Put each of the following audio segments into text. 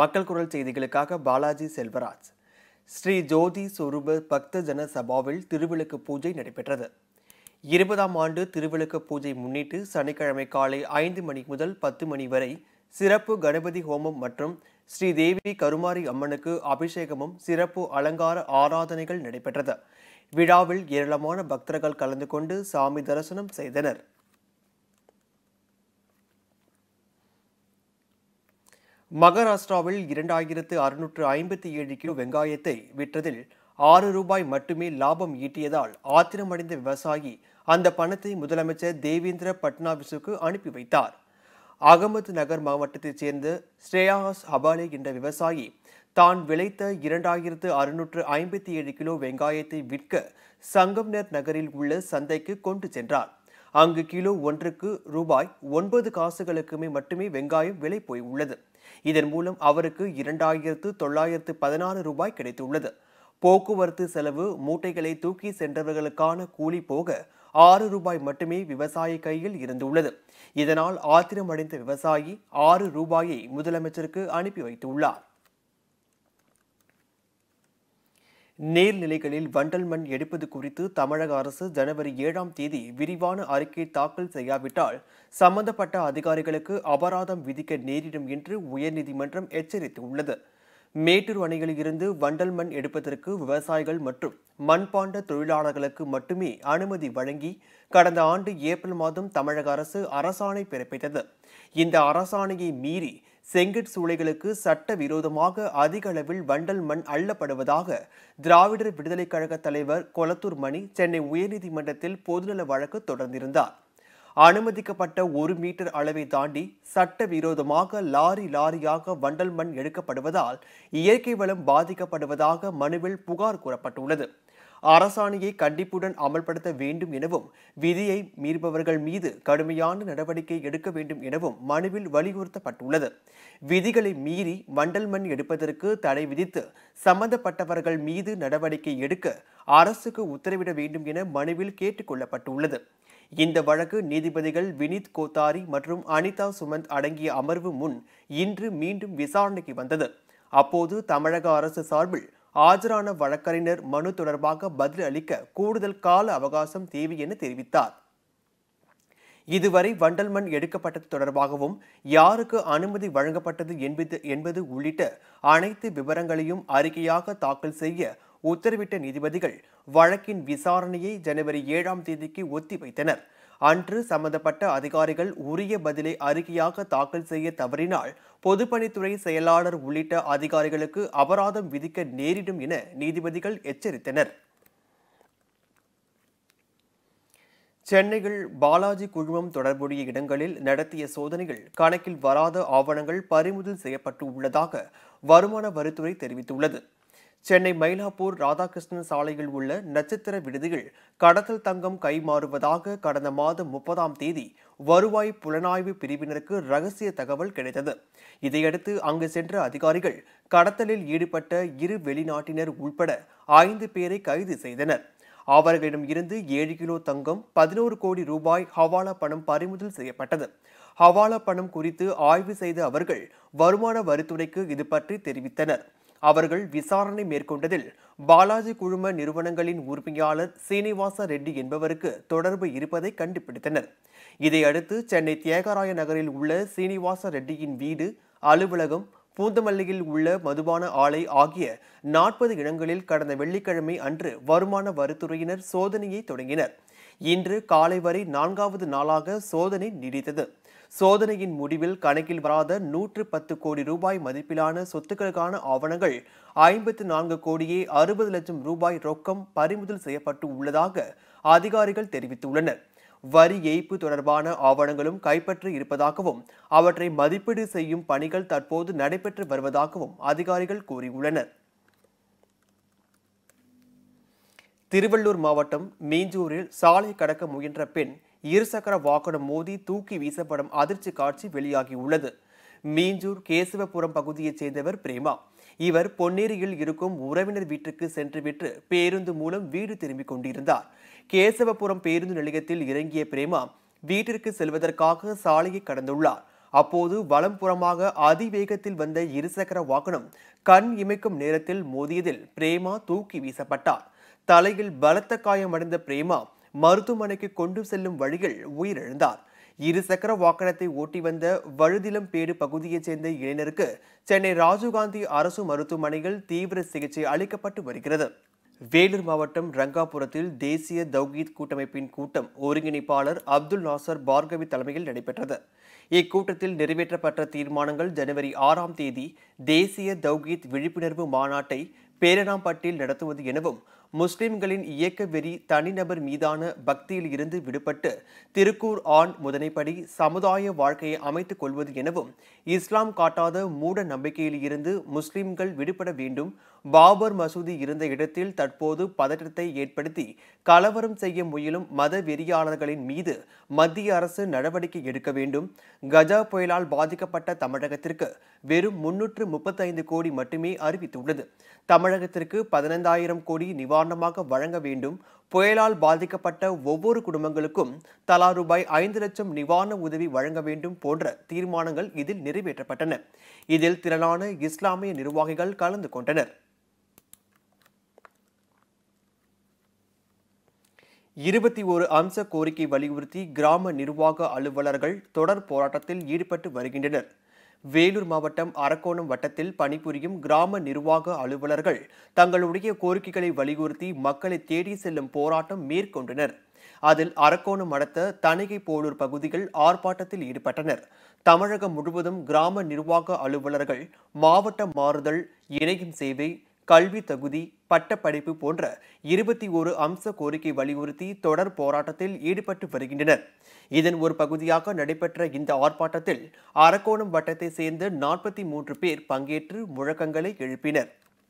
மக்கள் குரல் செய்திகளுக்காக பாலாஜி செல்வராஜ் ஸ்ரீ ஜோதி சொரூப பக்த ஜன சபாவில் திருவிளக்கு பூஜை நடைபெற்றது இருபதாம் ஆண்டு திருவிளக்கு பூஜை முன்னிட்டு சனிக்கிழமை காலை ஐந்து மணி முதல் பத்து மணி வரை சிறப்பு கணபதி ஹோமம் மற்றும் ஸ்ரீ தேவி கருமாரி அம்மனுக்கு அபிஷேகமும் சிறப்பு அலங்கார ஆராதனைகள் நடைபெற்றது விழாவில் ஏராளமான பக்தர்கள் கலந்து கொண்டு சாமி தரிசனம் செய்தனர் மகாராஷ்டிராவில் இரண்டாயிரத்து அறுநூற்று ஐம்பத்தி ஏழு கிலோ வெங்காயத்தை விற்றதில் ஆறு ரூபாய் மட்டுமே லாபம் ஈட்டியதால் ஆத்திரமடைந்த விவசாயி அந்த பணத்தை முதலமைச்சர் தேவேந்திர பட்னாவிஸுக்கு அனுப்பி வைத்தார் அகமது நகர் மாவட்டத்தைச் சேர்ந்த ஸ்ரேயாஸ் ஹபாலே என்ற விவசாயி தான் விளைத்த இரண்டாயிரத்து அறுநூற்று ஐம்பத்தி ஏழு கிலோ வெங்காயத்தை விற்க சங்கம்னர் நகரில் உள்ள சந்தைக்கு கொண்டு சென்றார் அங்கு கிலோ ஒன்றுக்கு ரூபாய் ஒன்பது காசுகளுக்குமே மட்டுமே வெங்காயம் விலை போய் உள்ளது இதன் மூலம் அவருக்கு இரண்டாயிரத்து தொள்ளாயிரத்து பதினாறு ரூபாய் கிடைத்துள்ளது போக்குவரத்து செலவு மூட்டைகளை தூக்கி சென்றவர்களுக்கான கூலி போக ஆறு ரூபாய் மட்டுமே விவசாயி கையில் இருந்துள்ளது இதனால் ஆத்திரமடைந்த விவசாயி ஆறு ரூபாயை முதலமைச்சருக்கு அனுப்பி வைத்துள்ளார் நீர்நிலைகளில் வண்டல் மண் எடுப்பது குறித்து தமிழக அரசு ஜனவரி ஏழாம் தேதி விரிவான அறிக்கை தாக்கல் செய்யாவிட்டால் சம்பந்தப்பட்ட அதிகாரிகளுக்கு அபராதம் விதிக்க நேரிடும் என்று உயர்நீதிமன்றம் எச்சரித்துள்ளது மேட்டூர் அணைகளில் இருந்து வண்டல் மண் எடுப்பதற்கு விவசாயிகள் மற்றும் மண்பாண்ட தொழிலாளர்களுக்கு மட்டுமே அனுமதி வழங்கி கடந்த ஆண்டு ஏப்ரல் மாதம் தமிழக அரசு அரசாணை பிறப்பித்தது இந்த அரசாணையை மீறி செங்கட் சூளைகளுக்கு சட்ட விரோதமாக அதிக அளவில் வண்டல் மண் அள்ளப்படுவதாக திராவிடர் விடுதலைக் கழக தலைவர் கொளத்தூர் மணி சென்னை உயர்நீதிமன்றத்தில் பொதுநல வழக்கு தொடர்ந்திருந்தார் அனுமதிக்கப்பட்ட ஒரு மீட்டர் அளவை தாண்டி சட்ட விரோதமாக லாரி லாரியாக வண்டல் மண் எடுக்கப்படுவதால் இயற்கை வளம் பாதிக்கப்படுவதாக மனுவில் புகார் கூறப்பட்டுள்ளது அரசாணையை கண்டிப்புடன் அமல்படுத்த வேண்டும் எனவும் விதியை மீறுபவர்கள் மீது கடுமையான நடவடிக்கை எடுக்க வேண்டும் எனவும் மனுவில் வலியுறுத்தப்பட்டுள்ளது விதிகளை மீறி வண்டல் மண் எடுப்பதற்கு தடை விதித்து சம்பந்தப்பட்டவர்கள் மீது நடவடிக்கை எடுக்க அரசுக்கு உத்தரவிட வேண்டும் என மனுவில் கேட்டுக் கொள்ளப்பட்டுள்ளது இந்த வழக்கு நீதிபதிகள் வினித் கோத்தாரி மற்றும் அனிதா சுமந்த் அடங்கிய அமர்வு முன் இன்று மீண்டும் விசாரணைக்கு வந்தது அப்போது தமிழக அரசு சார்பில் ஆஜரான வழக்கறிஞர் மனு தொடர்பாக பதில் அளிக்க கூடுதல் கால அவகாசம் தேவை என தெரிவித்தார் இதுவரை வண்டல் மண் எடுக்கப்பட்டது தொடர்பாகவும் யாருக்கு அனுமதி வழங்கப்பட்டது என்பது என்பது உள்ளிட்ட அனைத்து விவரங்களையும் அறிக்கையாக தாக்கல் செய்ய உத்தரவிட்ட நீதிபதிகள் வழக்கின் விசாரணையை ஜனவரி ஏழாம் தேதிக்கு ஒத்திவைத்தனர் அன்று சம்பந்தப்பட்ட அதிகாரிகள் உரிய பதிலை அறிக்கையாக தாக்கல் செய்ய தவறினால் பொதுப்பணித்துறை செயலாளர் உள்ளிட்ட அதிகாரிகளுக்கு அபராதம் விதிக்க நேரிடும் என நீதிபதிகள் எச்சரித்தனர் சென்னையில் பாலாஜி குழுமம் தொடர்புடைய இடங்களில் நடத்திய சோதனைகள் கணக்கில் வராத ஆவணங்கள் பறிமுதல் செய்யப்பட்டு உள்ளதாக வருமான வரித்துறை தெரிவித்துள்ளது சென்னை மயிலாப்பூர் ராதாகிருஷ்ணன் சாலையில் உள்ள நட்சத்திர விடுதியில் கடத்தல் தங்கம் கைமாறுவதாக கடந்த மாதம் முப்பதாம் தேதி வருவாய் புலனாய்வு பிரிவினருக்கு ரகசிய தகவல் கிடைத்தது இதையடுத்து அங்கு சென்ற அதிகாரிகள் கடத்தலில் ஈடுபட்ட இரு வெளிநாட்டினர் உள்பட ஐந்து பேரை கைது செய்தனர் அவர்களிடம் இருந்து ஏழு கிலோ தங்கம் பதினோரு கோடி ரூபாய் ஹவாலா பணம் பறிமுதல் செய்யப்பட்டது ஹவாலா பணம் குறித்து ஆய்வு செய்த அவர்கள் வருமான வரித்துறைக்கு இது பற்றி தெரிவித்தனர் அவர்கள் விசாரணை மேற்கொண்டதில் பாலாஜி குழும நிறுவனங்களின் உரிமையாளர் சீனிவாச ரெட்டி என்பவருக்கு தொடர்பு இருப்பதை கண்டுபிடித்தனர் இதையடுத்து சென்னை தியாகராய நகரில் உள்ள சீனிவாச ரெட்டியின் வீடு அலுவலகம் பூந்தமல்லியில் உள்ள மதுபான ஆலை ஆகிய நாற்பது இடங்களில் கடந்த வெள்ளிக்கிழமை அன்று வருமான வரித்துறையினர் சோதனையை தொடங்கினர் இன்று காலை வரை நான்காவது நாளாக சோதனை நீடித்தது சோதனையின் முடிவில் கணக்கில் வராத நூற்று பத்து கோடி ரூபாய் மதிப்பிலான சொத்துக்களுக்கான ஆவணங்கள் ஐம்பத்து நான்கு கோடியே அறுபது லட்சம் ரூபாய் ரொக்கம் பறிமுதல் செய்யப்பட்டு உள்ளதாக அதிகாரிகள் தெரிவித்துள்ளனர் வரி ஏய்ப்பு தொடர்பான ஆவணங்களும் கைப்பற்றி இருப்பதாகவும் அவற்றை மதிப்பீடு செய்யும் பணிகள் தற்போது நடைபெற்று வருவதாகவும் அதிகாரிகள் கூறியுள்ளனர் திருவள்ளூர் மாவட்டம் மீஞ்சூரில் சாலை கடக்க முயன்ற பெண் இருசக்கர வாகனம் மோதி தூக்கி வீசப்படும் அதிர்ச்சி காட்சி வெளியாகியுள்ளது மீஞ்சூர் கேசவபுரம் பகுதியைச் சேர்ந்தவர் பிரேமா இவர் பொன்னேரியில் இருக்கும் உறவினர் வீட்டுக்கு சென்றுவிட்டு பேருந்து மூலம் வீடு திரும்பிக் கொண்டிருந்தார் கேசவபுரம் பேருந்து நிலையத்தில் இறங்கிய பிரேமா வீட்டிற்கு செல்வதற்காக சாலையை கடந்துள்ளார் அப்போது வலம்புறமாக அதிவேகத்தில் வந்த இருசக்கர வாகனம் கண் இமைக்கும் நேரத்தில் மோதியதில் பிரேமா தூக்கி வீசப்பட்டார் தலையில் பலத்த காயமடைந்த பிரேமா மருத்துவமனைக்கு கொண்டு செல்லும் வழியில் உயிரிழந்தார் இருசக்கர வாகனத்தை ஓட்டி வந்த வழுதிலம்பேடு பகுதியைச் சேர்ந்த இளைஞருக்கு சென்னை ராஜீவ்காந்தி அரசு மருத்துவமனையில் தீவிர சிகிச்சை அளிக்கப்பட்டு வருகிறது வேலூர் மாவட்டம் ரங்காபுரத்தில் தேசிய தௌகீத் கூட்டமைப்பின் கூட்டம் ஒருங்கிணைப்பாளர் அப்துல் நாசர் பார்கவி தலைமையில் நடைபெற்றது இக்கூட்டத்தில் நிறைவேற்றப்பட்ட தீர்மானங்கள் ஜனவரி ஆறாம் தேதி தேசிய தௌகீத் விழிப்புணர்வு மாநாட்டை பேரணாம்பட்டில் நடத்துவது எனவும் முஸ்லிம்களின் இயக்க வெறி தனிநபர் மீதான பக்தியில் இருந்து விடுபட்டு திருக்கூர் ஆண் முதனைப்படி சமுதாய வாழ்க்கையை அமைத்துக் கொள்வது எனவும் இஸ்லாம் காட்டாத மூட நம்பிக்கையில் இருந்து முஸ்லிம்கள் விடுபட வேண்டும் பாபர் மசூதி இருந்த இடத்தில் தற்போது பதற்றத்தை ஏற்படுத்தி கலவரம் செய்ய முயலும் மத வெறியாளர்களின் மீது மத்திய அரசு நடவடிக்கை எடுக்க வேண்டும் கஜா புயலால் பாதிக்கப்பட்ட தமிழகத்திற்கு வெறும் முன்னூற்று முப்பத்தைந்து கோடி மட்டுமே அறிவித்துள்ளது தமிழகத்திற்கு பதினைந்தாயிரம் கோடி நிவாரணமாக வழங்க வேண்டும் புயலால் பாதிக்கப்பட்ட ஒவ்வொரு குடும்பங்களுக்கும் தலா ரூபாய் ஐந்து லட்சம் நிவாரண உதவி வழங்க வேண்டும் போன்ற தீர்மானங்கள் இதில் நிறைவேற்றப்பட்டன இதில் திரளான இஸ்லாமிய நிர்வாகிகள் கலந்து கொண்டனர் இருபத்தி ஒரு அம்ச கோரிக்கை வலியுறுத்தி கிராம நிர்வாக அலுவலர்கள் தொடர் போராட்டத்தில் ஈடுபட்டு வருகின்றனர் வேலூர் மாவட்டம் அரக்கோணம் வட்டத்தில் பணிபுரியும் கிராம நிர்வாக அலுவலர்கள் தங்களுடைய கோரிக்கைகளை வலியுறுத்தி மக்களை தேடி செல்லும் போராட்டம் மேற்கொண்டனர் அதில் அரக்கோணம் அடுத்த தணிகை போலூர் பகுதிகள் ஆர்ப்பாட்டத்தில் ஈடுபட்டனர் தமிழகம் முழுவதும் கிராம நிர்வாக அலுவலர்கள் மாவட்ட மாறுதல் இணையும் சேவை கல்வி தகுதி பட்டப்படிப்பு போன்ற இருபத்தி ஒரு அம்ச கோரிக்கை வலியுறுத்தி தொடர் போராட்டத்தில் ஈடுபட்டு வருகின்றனர் இதன் ஒரு பகுதியாக நடைபெற்ற இந்த ஆர்ப்பாட்டத்தில் அரக்கோணம் வட்டத்தை சேர்ந்த நாற்பத்தி மூன்று பேர் பங்கேற்று முழக்கங்களை எழுப்பினர்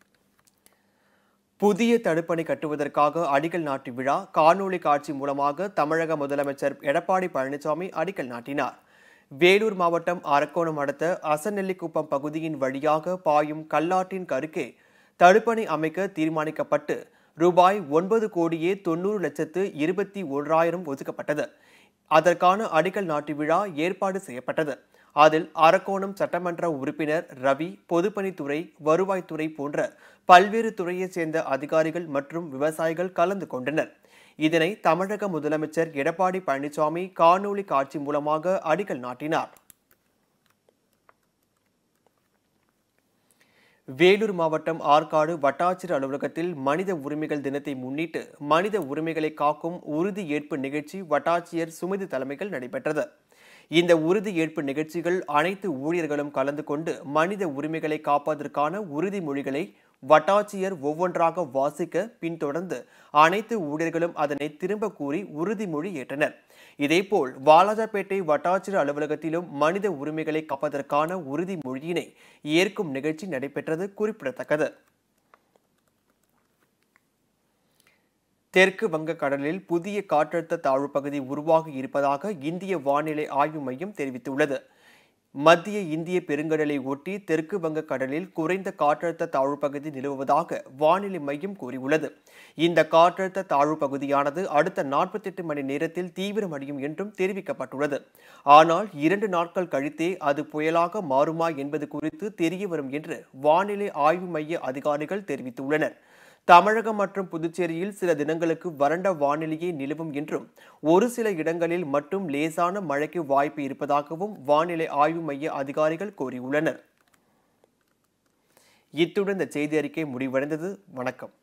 புதிய தடுப்பணை கட்டுவதற்காக அடிக்கல் நாட்டு விழா காணொளி காட்சி மூலமாக தமிழக முதலமைச்சர் எடப்பாடி பழனிசாமி அடிக்கல் நாட்டினார் வேலூர் மாவட்டம் அரக்கோணம் அடுத்த அசநெல்லிக்குப்பம் பகுதியின் வழியாக பாயும் கல்லாற்றின் கருக்கே தடுப்பணை அமைக்க தீர்மானிக்கப்பட்டு ரூபாய் ஒன்பது கோடியே தொண்ணூறு லட்சத்து இருபத்தி ஒன்றாயிரம் ஒதுக்கப்பட்டது அதற்கான அடிக்கல் நாட்டு விழா ஏற்பாடு செய்யப்பட்டது அதில் அரக்கோணம் சட்டமன்ற உறுப்பினர் ரவி பொதுப்பணித்துறை வருவாய்த்துறை போன்ற பல்வேறு துறையைச் சேர்ந்த அதிகாரிகள் மற்றும் விவசாயிகள் கலந்து கொண்டனர் இதனை தமிழக முதலமைச்சர் எடப்பாடி பழனிசாமி காணொளி காட்சி மூலமாக அடிக்கல் நாட்டினார் வேலூர் மாவட்டம் ஆற்காடு வட்டாட்சியர் அலுவலகத்தில் மனித உரிமைகள் தினத்தை முன்னிட்டு மனித உரிமைகளை காக்கும் உறுதி ஏற்பு நிகழ்ச்சி வட்டாட்சியர் சுமதி தலைமையில் நடைபெற்றது இந்த உறுதி ஏற்பு நிகழ்ச்சிகள் அனைத்து ஊழியர்களும் கலந்து கொண்டு மனித உரிமைகளை காப்பதற்கான உறுதிமொழிகளை வட்டாட்சியர் ஒவ்வொன்றாக வாசிக்க பின்தொடர்ந்து அனைத்து ஊழியர்களும் அதனை திரும்ப கூறி உறுதிமொழி ஏற்றனர் இதேபோல் வாலாஜாபேட்டை வட்டாட்சியர் அலுவலகத்திலும் மனித உரிமைகளை காப்பதற்கான உறுதிமொழியினை ஏற்கும் நிகழ்ச்சி நடைபெற்றது குறிப்பிடத்தக்கது தெற்கு வங்கக்கடலில் புதிய காற்றழுத்த தாழ்வு பகுதி உருவாகி இருப்பதாக இந்திய வானிலை ஆய்வு மையம் தெரிவித்துள்ளது மத்திய இந்திய பெருங்கடலை ஒட்டி தெற்கு வங்க கடலில் குறைந்த காற்றழுத்த தாழ்வு பகுதி நிலவுவதாக வானிலை மையம் கூறியுள்ளது இந்த காற்றழுத்த தாழ்வு பகுதியானது அடுத்த நாற்பத்தெட்டு மணி நேரத்தில் தீவிரமடையும் என்றும் தெரிவிக்கப்பட்டுள்ளது ஆனால் இரண்டு நாட்கள் கழித்தே அது புயலாக மாறுமா என்பது குறித்து தெரிய வரும் என்று வானிலை ஆய்வு மைய அதிகாரிகள் தெரிவித்துள்ளனர் தமிழகம் மற்றும் புதுச்சேரியில் சில தினங்களுக்கு வறண்ட வானிலையே நிலவும் என்றும் ஒரு சில இடங்களில் மட்டும் லேசான மழைக்கு வாய்ப்பு இருப்பதாகவும் வானிலை ஆய்வு மைய அதிகாரிகள் கூறியுள்ளனர் இத்துடன் இந்த செய்தி அறிக்கை முடிவடைந்தது வணக்கம்